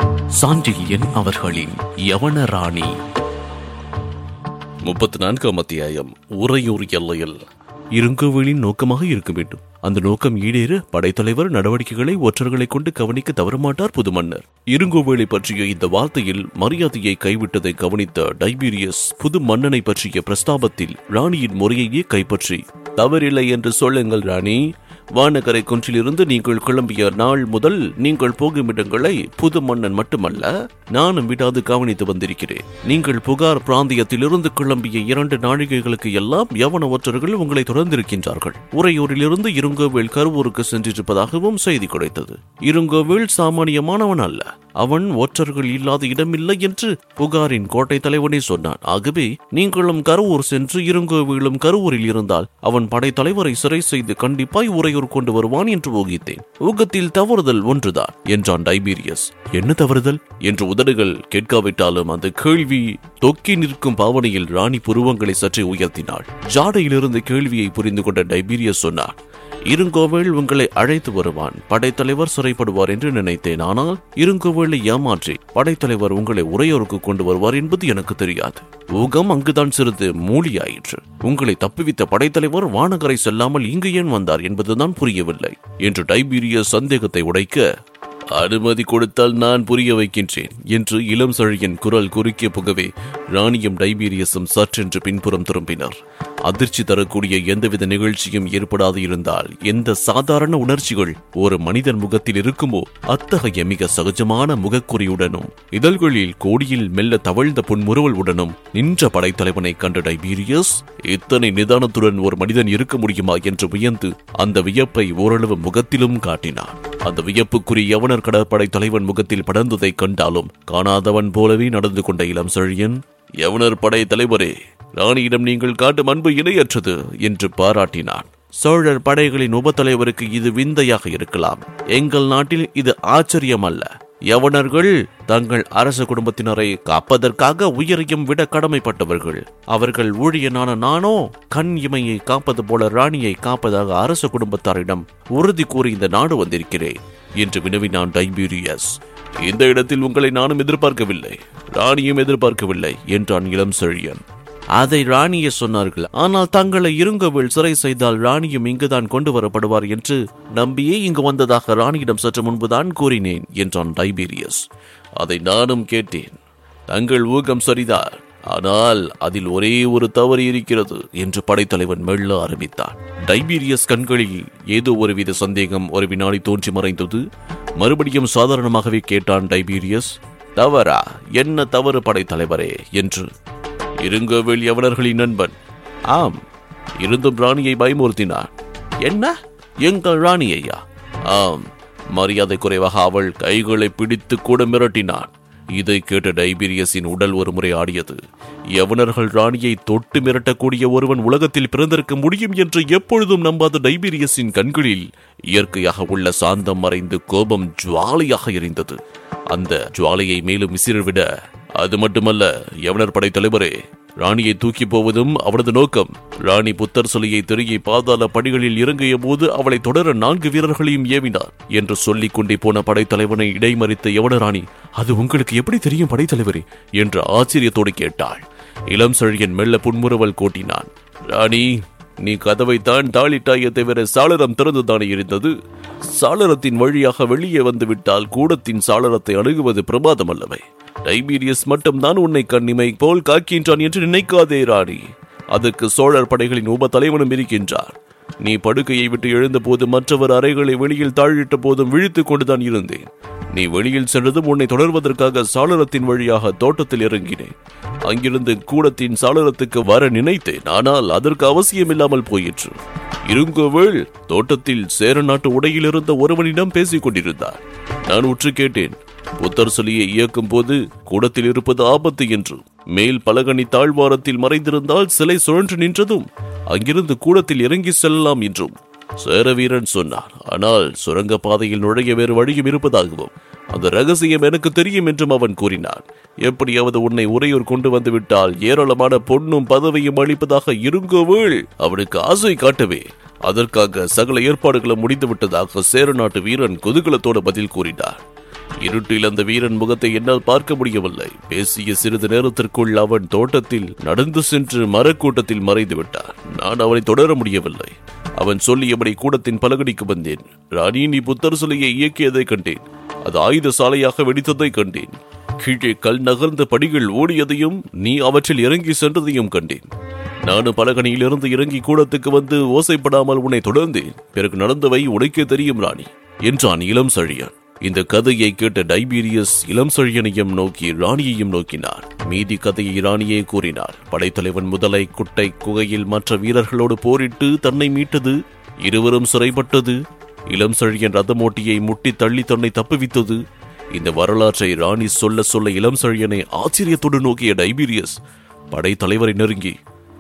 சாண்டில்யன் அவர்களின் யவன ராணி முப்பத்தி நான்காம் அத்தியாயம் உறையூர் எல்லையில் இருங்கோவிலின் நோக்கமாக இருக்க வேண்டும் அந்த நோக்கம் ஈடேற படைத்தலைவர் நடவடிக்கைகளை ஒற்றர்களை கொண்டு கவனிக்க தவறமாட்டார் புது மன்னர் இருங்கோவேளை பற்றிய இந்த வார்த்தையில் மரியாதையை கைவிட்டதை கவனித்த டைபீரியஸ் புது மன்னனை பற்றிய பிரஸ்தாபத்தில் ராணியின் முறையையே கைப்பற்றி தவறில்லை என்று சொல்லுங்கள் ராணி வானகரை குன்றிலிருந்து நீங்கள் கிளம்பிய நாள் முதல் நீங்கள் போகும் இடங்களை புது மன்னன் மட்டுமல்ல நானும் விடாது கவனித்து வந்திருக்கிறேன் நீங்கள் புகார் பிராந்தியத்திலிருந்து கிளம்பிய இரண்டு நாழிகைகளுக்கு எல்லாம் யவன ஒற்றர்கள் உங்களை தொடர்ந்திருக்கின்றார்கள் உறையூரிலிருந்து இருங்கோவேல் கருவூருக்கு சென்றிருப்பதாகவும் செய்தி கிடைத்தது இருங்கோவேல் சாமானியமானவன் அல்ல அவன் ஒற்றர்கள் இல்லாத இடமில்லை என்று புகாரின் கோட்டை தலைவனே சொன்னான் ஆகவே நீங்களும் கருவூர் சென்று இருங்கோவிலும் கருவூரில் இருந்தால் அவன் படைத்தலைவரை சிறை செய்து கண்டிப்பாய் உறையூர் கொண்டு வருவான் என்று ஊகித்தேன் ஊகத்தில் தவறுதல் ஒன்றுதான் என்றான் டைபீரியஸ் என்ன தவறுதல் என்று உதடுகள் கேட்காவிட்டாலும் அந்த கேள்வி தொக்கி நிற்கும் பாவனையில் ராணி புருவங்களை சற்றே உயர்த்தினாள் ஜாடையிலிருந்து கேள்வியை புரிந்து கொண்ட டைபீரியஸ் சொன்னார் இருங்கோவேல் உங்களை அழைத்து வருவான் படைத்தலைவர் சிறைப்படுவார் என்று நினைத்தேன் ஆனால் இருங்கோவேலை ஏமாற்றி படைத்தலைவர் உங்களை உரையோருக்கு கொண்டு வருவார் என்பது எனக்கு தெரியாது ஊகம் அங்குதான் சிறிது மூலியாயிற்று உங்களை தப்புவித்த படைத்தலைவர் வானகரை செல்லாமல் இங்கு ஏன் வந்தார் என்பதுதான் புரியவில்லை என்று டைபீரியஸ் சந்தேகத்தை உடைக்க அனுமதி கொடுத்தால் நான் புரிய வைக்கின்றேன் என்று இளம் சழியின் குரல் குறுக்கிய புகவே ராணியும் டைபீரியஸும் சற்றென்று பின்புறம் திரும்பினர் அதிர்ச்சி தரக்கூடிய எந்தவித நிகழ்ச்சியும் ஏற்படாது இருந்தால் எந்த சாதாரண உணர்ச்சிகள் ஒரு மனிதன் முகத்தில் இருக்குமோ அத்தகைய மிக சகஜமான முகக்குறியுடனும் இதழ்களில் கோடியில் மெல்ல தவழ்ந்த புன்முறுவல் உடனும் நின்ற படைத்தலைவனை கண்ட டைபீரியஸ் இத்தனை நிதானத்துடன் ஒரு மனிதன் இருக்க முடியுமா என்று வியந்து அந்த வியப்பை ஓரளவு முகத்திலும் காட்டினான் அந்த வியப்புக்குரிய யவனர் கடற்படை தலைவன் முகத்தில் படர்ந்ததை கண்டாலும் காணாதவன் போலவே நடந்து கொண்ட இளம் செழியன் யவனர் படை தலைவரே ராணியிடம் நீங்கள் காட்டும் அன்பு இணையற்றது என்று பாராட்டினான் சோழர் படைகளின் உபத்தலைவருக்கு இது விந்தையாக இருக்கலாம் எங்கள் நாட்டில் இது ஆச்சரியம் அல்ல யவனர்கள் தங்கள் அரச குடும்பத்தினரை காப்பதற்காக உயிரையும் விட கடமைப்பட்டவர்கள் அவர்கள் ஊழியனான நானோ கண் இமையை காப்பது போல ராணியை காப்பதாக அரச குடும்பத்தாரிடம் உறுதி கூறி இந்த நாடு வந்திருக்கிறேன் என்று வினவினான் டைபீரியஸ் இந்த இடத்தில் உங்களை நானும் எதிர்பார்க்கவில்லை ராணியும் எதிர்பார்க்கவில்லை என்றான் இளம் செழியன் அதை ராணியே சொன்னார்கள் ஆனால் தங்களை இருங்கவில் சிறை செய்தால் ராணியும் இங்குதான் கொண்டு வரப்படுவார் என்று நம்பியே இங்கு வந்ததாக ராணியிடம் சற்று முன்புதான் கூறினேன் என்றான் டைபீரியஸ் அதை நானும் கேட்டேன் தங்கள் ஊகம் சரிதான் ஆனால் அதில் ஒரே ஒரு தவறு இருக்கிறது என்று படைத்தலைவன் மெல்ல ஆரம்பித்தான் டைபீரியஸ் கண்களில் ஏதோ ஒருவித சந்தேகம் ஒரு வினாடி தோன்றி மறைந்தது மறுபடியும் சாதாரணமாகவே கேட்டான் டைபீரியஸ் தவறா என்ன தவறு படைத்தலைவரே என்று இருங்கோவில் யவனர்களின் நண்பன் ஆம் இருந்தும் ராணியை பயமுறுத்தினார் என்ன எங்கள் ராணியையா ஆம் மரியாதை குறைவாக அவள் கைகளை பிடித்து கூட மிரட்டினான் இதை கேட்ட டைபீரியஸின் உடல் ஒரு முறை ஆடியது யவனர்கள் ராணியை தொட்டு மிரட்டக்கூடிய ஒருவன் உலகத்தில் பிறந்திருக்க முடியும் என்று எப்பொழுதும் நம்பாத டைபீரியஸின் கண்களில் இயற்கையாக உள்ள சாந்தம் மறைந்து கோபம் ஜுவாலையாக எரிந்தது அந்த ஜுவாலையை மேலும் விசிறிவிட அது மட்டுமல்ல யவனர் படை தலைவரே ராணியை தூக்கி போவதும் அவனது நோக்கம் ராணி புத்தர் சிலையை திருகி பாதாள படிகளில் இறங்கிய போது அவளை தொடர நான்கு வீரர்களையும் ஏவினார் என்று சொல்லிக் கொண்டே போன படைத்தலைவனை இடைமறித்த யவன ராணி அது உங்களுக்கு எப்படி தெரியும் படைத்தலைவரே என்று ஆச்சரியத்தோடு கேட்டாள் இளம் செழியன் மெல்ல புன்முறுவல் கோட்டினான் ராணி நீ கதவை தான் தாளிட்டாயே தவிர சாளரம் திறந்துதானே இருந்தது சாளரத்தின் வழியாக வெளியே வந்து விட்டால் கூடத்தின் சாளரத்தை அணுகுவது பிரமாதம் அல்லவை டைபீரியஸ் மட்டும்தான் உன்னை கண்ணிமை போல் காக்கின்றான் என்று நினைக்காதே ராணி அதற்கு சோழர் படைகளின் உப தலைவனும் இருக்கின்றார் நீ படுக்கையை விட்டு எழுந்தபோது மற்றவர் அறைகளை வெளியில் தாழிட்ட போதும் விழித்துக் கொண்டுதான் இருந்தேன் நீ வெளியில் சென்றதும் உன்னை தொடர்வதற்காக சாளரத்தின் வழியாக தோட்டத்தில் இறங்கினேன் அங்கிருந்து கூடத்தின் சாளரத்துக்கு வர நினைத்தேன் ஆனால் அதற்கு அவசியமில்லாமல் போயிற்று இருங்கோவேள் தோட்டத்தில் சேர நாட்டு உடையில் இருந்த ஒருவனிடம் பேசிக் கொண்டிருந்தார் நான் உற்று கேட்டேன் புத்தர் சிலையை இயக்கும் போது கூடத்தில் இருப்பது ஆபத்து என்று மேல் பலகனி தாழ்வாரத்தில் மறைந்திருந்தால் சிலை சுழன்று நின்றதும் அங்கிருந்து கூடத்தில் இறங்கி செல்லலாம் என்றும் சேர வீரன் சொன்னார் ஆனால் சுரங்க பாதையில் நுழைய வேறு வழியும் இருப்பதாகவும் அந்த ரகசியம் எனக்கு தெரியும் என்றும் அவன் கூறினான் எப்படியாவது உன்னை உரையூர் கொண்டு வந்து விட்டால் ஏராளமான பொன்னும் பதவியும் அளிப்பதாக இருங்கோவேள் அவனுக்கு ஆசை காட்டவே அதற்காக சகல ஏற்பாடுகளும் முடிந்து விட்டதாக சேர நாட்டு வீரன் குதூகலத்தோடு பதில் கூறினார் இருட்டில் அந்த வீரன் முகத்தை என்னால் பார்க்க முடியவில்லை பேசிய சிறிது நேரத்திற்குள் அவன் தோட்டத்தில் நடந்து சென்று மரக்கூட்டத்தில் மறைந்து விட்டான் நான் அவனை தொடர முடியவில்லை அவன் சொல்லியபடி கூடத்தின் பலகடிக்கு வந்தேன் ராணி நீ புத்தர் சிலையை இயக்கியதை கண்டேன் அது ஆயுத சாலையாக வெடித்ததை கண்டேன் கீழே கல் நகர்ந்த படிகள் ஓடியதையும் நீ அவற்றில் இறங்கி சென்றதையும் கண்டேன் நானும் பலகணியிலிருந்து இறங்கி கூடத்துக்கு வந்து ஓசைப்படாமல் உன்னை தொடர்ந்தேன் பிறகு நடந்தவை உனக்கே தெரியும் ராணி என்றான் இளம் சழியன் இந்த கதையை கேட்ட டைபீரியஸ் இளம் சழியனையும் நோக்கி ராணியையும் நோக்கினார் மீதி கதையை ராணியே கூறினார் படைத்தலைவன் முதலை குட்டை குகையில் மற்ற வீரர்களோடு போரிட்டு தன்னை மீட்டது இருவரும் சிறைப்பட்டது இளம் சழியன் ரதமோட்டியை முட்டி தள்ளி தன்னை தப்புவித்தது இந்த வரலாற்றை ராணி சொல்ல சொல்ல இளம் சழியனை ஆச்சரியத்தோடு நோக்கிய டைபீரியஸ் படைத்தலைவரை நெருங்கி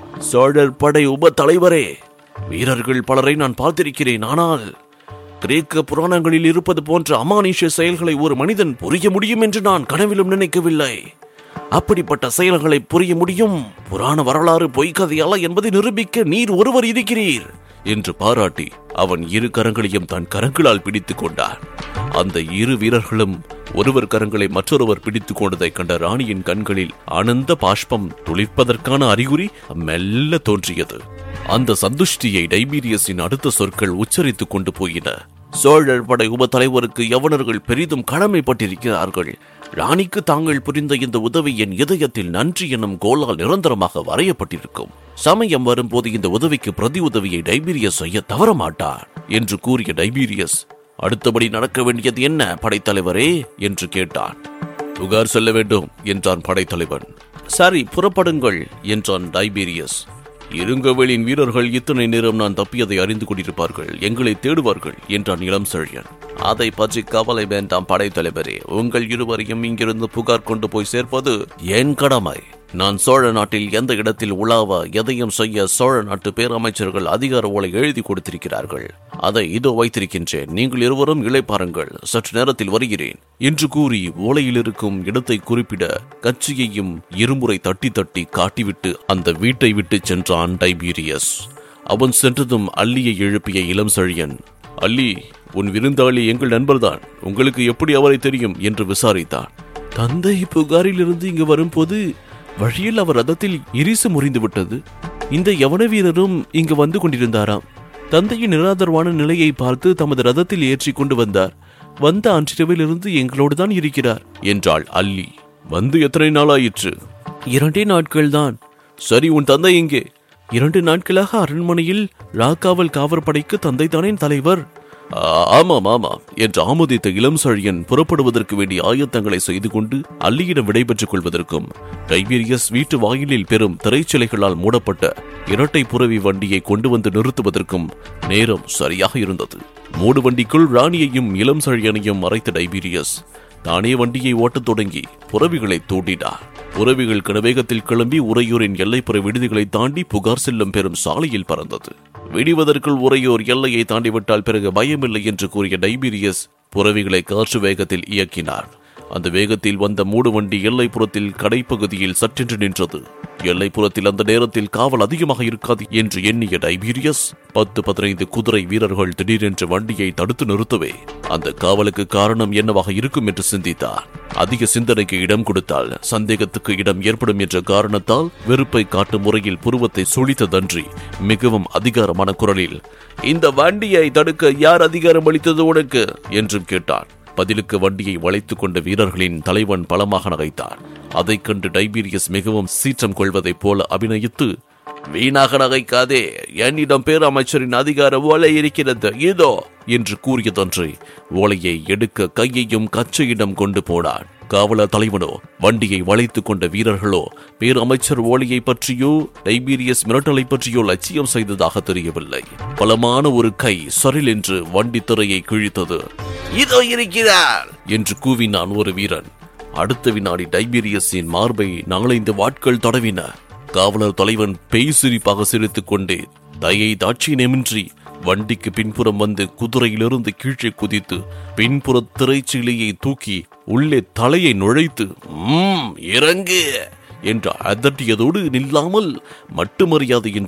சோழர் படை உப தலைவரே வீரர்கள் பலரை நான் பார்த்திருக்கிறேன் ஆனால் கிரேக்க புராணங்களில் இருப்பது போன்ற அமானுஷ செயல்களை ஒரு மனிதன் புரிய முடியும் என்று நான் கனவிலும் நினைக்கவில்லை அப்படிப்பட்ட செயல்களை புரிய முடியும் புராண வரலாறு பொய்க்கதை அல்ல என்பதை நிரூபிக்க நீர் ஒருவர் இருக்கிறீர் என்று பாராட்டி அவன் இரு கரங்களையும் தன் கரங்களால் பிடித்துக் கொண்டார் அந்த இரு வீரர்களும் ஒருவர் கரங்களை மற்றொருவர் பிடித்துக் கொண்டதைக் கண்ட ராணியின் கண்களில் ஆனந்த பாஷ்பம் துளிர்ப்பதற்கான அறிகுறி மெல்ல தோன்றியது அந்த சந்துஷ்டியை டைபீரியஸின் அடுத்த சொற்கள் உச்சரித்துக் கொண்டு போயின சோழர் படை உப தலைவருக்கு யவனர்கள் பெரிதும் கடமைப்பட்டிருக்கிறார்கள் ராணிக்கு தாங்கள் புரிந்த இந்த உதவி என் இதயத்தில் நன்றி எனும் கோலால் நிரந்தரமாக வரையப்பட்டிருக்கும் சமயம் வரும்போது இந்த உதவிக்கு பிரதி உதவியை டைபீரியஸ் செய்ய தவறமாட்டார் என்று கூறிய டைபீரியஸ் அடுத்தபடி நடக்க வேண்டியது என்ன படைத்தலைவரே என்று கேட்டான் புகார் சொல்ல வேண்டும் என்றான் படைத்தலைவன் சரி புறப்படுங்கள் என்றான் டைபீரியஸ் இருங்கவேலின் வீரர்கள் இத்தனை நேரம் நான் தப்பியதை அறிந்து கொண்டிருப்பார்கள் எங்களை தேடுவார்கள் என்றான் இளம் செழியன் அதை பற்றி கவலை வேண்டாம் படைத்தலைவரே உங்கள் இருவரையும் இங்கிருந்து புகார் கொண்டு போய் சேர்ப்பது என் கடமை நான் சோழ நாட்டில் எந்த இடத்தில் உலாவ எதையும் செய்ய சோழ நாட்டு பேரமைச்சர்கள் அதிகார ஓலை எழுதி கொடுத்திருக்கிறார்கள் அதை இதோ வைத்திருக்கின்றேன் நீங்கள் இருவரும் இளைப்பாருங்கள் சற்று நேரத்தில் வருகிறேன் என்று கூறி ஓலையில் இருக்கும் இடத்தை குறிப்பிட கட்சியையும் இருமுறை தட்டி தட்டி காட்டிவிட்டு அந்த வீட்டை விட்டு சென்றான் டைபீரியஸ் அவன் சென்றதும் அல்லியை எழுப்பிய இளம் செழியன் அல்லி உன் விருந்தாளி எங்கள் நண்பர்தான் உங்களுக்கு எப்படி அவரை தெரியும் என்று விசாரித்தான் தந்தை புகாரிலிருந்து இங்கு வரும்போது வழியில் அவர் ரதத்தில் இரிசு முறிந்து விட்டது இந்த யவன வீரரும் இங்கு வந்து கொண்டிருந்தாராம் தந்தையின் நிராதரவான நிலையை பார்த்து தமது ரதத்தில் ஏற்றி கொண்டு வந்தார் வந்த அன்றிரவிலிருந்து எங்களோடு தான் இருக்கிறார் என்றாள் அல்லி வந்து எத்தனை நாள் ஆயிற்று இரண்டே நாட்கள் தான் சரி உன் தந்தை எங்கே இரண்டு நாட்களாக அரண்மனையில் ராக்காவல் காவற்படைக்கு தந்தை தானே தலைவர் "ஆ, ஆமாம் ஆமாம் என்று ஆமோதித்த இளம் சழியன் புறப்படுவதற்கு வேண்டிய ஆயத்தங்களை செய்து கொண்டு அல்லியிடம் விடைபெற்றுக் கொள்வதற்கும் டைபீரியஸ் வீட்டு வாயிலில் பெரும் திரைச்சிலைகளால் மூடப்பட்ட இரட்டை புறவி வண்டியை கொண்டு வந்து நிறுத்துவதற்கும் நேரம் சரியாக இருந்தது மூடு வண்டிக்குள் ராணியையும் இளம் சழியனையும் மறைத்த டைபீரியஸ் தானே வண்டியை ஓட்டத் தொடங்கி புறவிகளை தூண்டினார் புறவிகள் கனவேகத்தில் கிளம்பி உறையூரின் எல்லைப்புற விடுதிகளை தாண்டி புகார் செல்லும் பெரும் சாலையில் பறந்தது விடிவதற்குள் உறையூர் எல்லையை தாண்டிவிட்டால் பிறகு பயமில்லை என்று கூறிய டைபீரியஸ் புறவிகளை காற்று வேகத்தில் இயக்கினார் அந்த வேகத்தில் வந்த மூடு வண்டி எல்லைப்புறத்தில் கடைப்பகுதியில் சற்றென்று நின்றது எல்லைப்புறத்தில் அந்த நேரத்தில் காவல் அதிகமாக இருக்காது என்று எண்ணிய டைபீரியஸ் பத்து பதினைந்து குதிரை வீரர்கள் திடீரென்று வண்டியை தடுத்து நிறுத்தவே அந்த காவலுக்கு காரணம் என்னவாக இருக்கும் என்று சிந்தித்தார் அதிக சிந்தனைக்கு இடம் கொடுத்தால் சந்தேகத்துக்கு இடம் ஏற்படும் என்ற காரணத்தால் வெறுப்பை காட்டும் முறையில் புருவத்தை சுழித்ததன்றி மிகவும் அதிகாரமான குரலில் இந்த வண்டியை தடுக்க யார் அதிகாரம் அளித்தது உனக்கு என்றும் கேட்டான் பதிலுக்கு வண்டியை வளைத்துக் கொண்ட வீரர்களின் தலைவன் பலமாக நகைத்தார் அதைக் கண்டு டைபீரியஸ் மிகவும் சீற்றம் கொள்வதைப் போல அபிநயித்து வீணாக நகைக்காதே என்னிடம் பேரமைச்சரின் அதிகார ஓலை இருக்கிறது இதோ என்று கூறியதொன்று ஓலையை எடுக்க கையையும் கச்சையிடம் கொண்டு போனான் காவலர் தலைவனோ வண்டியை வளைத்துக் கொண்ட வீரர்களோ பேரமைச்சர் ஓலையை பற்றியோ டைபீரியஸ் மிரட்டலை பற்றியோ லட்சியம் செய்ததாக தெரியவில்லை பலமான ஒரு கை சரில் என்று வண்டி திரையை கிழித்தது இதோ இருக்கிறார் என்று கூவினான் ஒரு வீரன் அடுத்த வினாடி டைபீரியஸின் மார்பை நாலைந்து வாட்கள் தடவின காவலர் தலைவன் பேய் சிரிப்பாக சிரித்துக் கொண்டே தயை தாட்சியமின்றி வண்டிக்கு பின்புறம் வந்து குதிரையிலிருந்து கீழே குதித்து பின்புற திரைச்சீலையை தூக்கி உள்ளே தலையை நுழைத்து "ம்ம், இறங்கு என்று அதட்டியதோடு நில்லாமல் மட்டுமறியாதையின்றி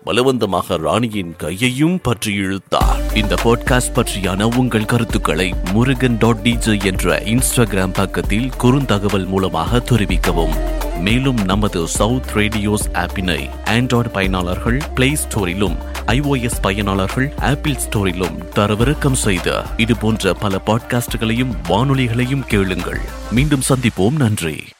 பலவந்தமாக ராணியின் கையையும் பற்றி இழுத்தார் இந்த பாட்காஸ்ட் பற்றியான உங்கள் கருத்துக்களை முருகன் டாட் டிஜே என்ற இன்ஸ்டாகிராம் பக்கத்தில் குறுந்தகவல் மூலமாக தெரிவிக்கவும் மேலும் நமது சவுத் ரேடியோஸ் ஆப்பினை ஆண்ட்ராய்டு பயனாளர்கள் பிளே ஸ்டோரிலும் ஐஓஎஸ் பயனாளர்கள் ஆப்பிள் ஸ்டோரிலும் தரவிறக்கம் செய்த இது போன்ற பல பாட்காஸ்டுகளையும் வானொலிகளையும் கேளுங்கள் மீண்டும் சந்திப்போம் நன்றி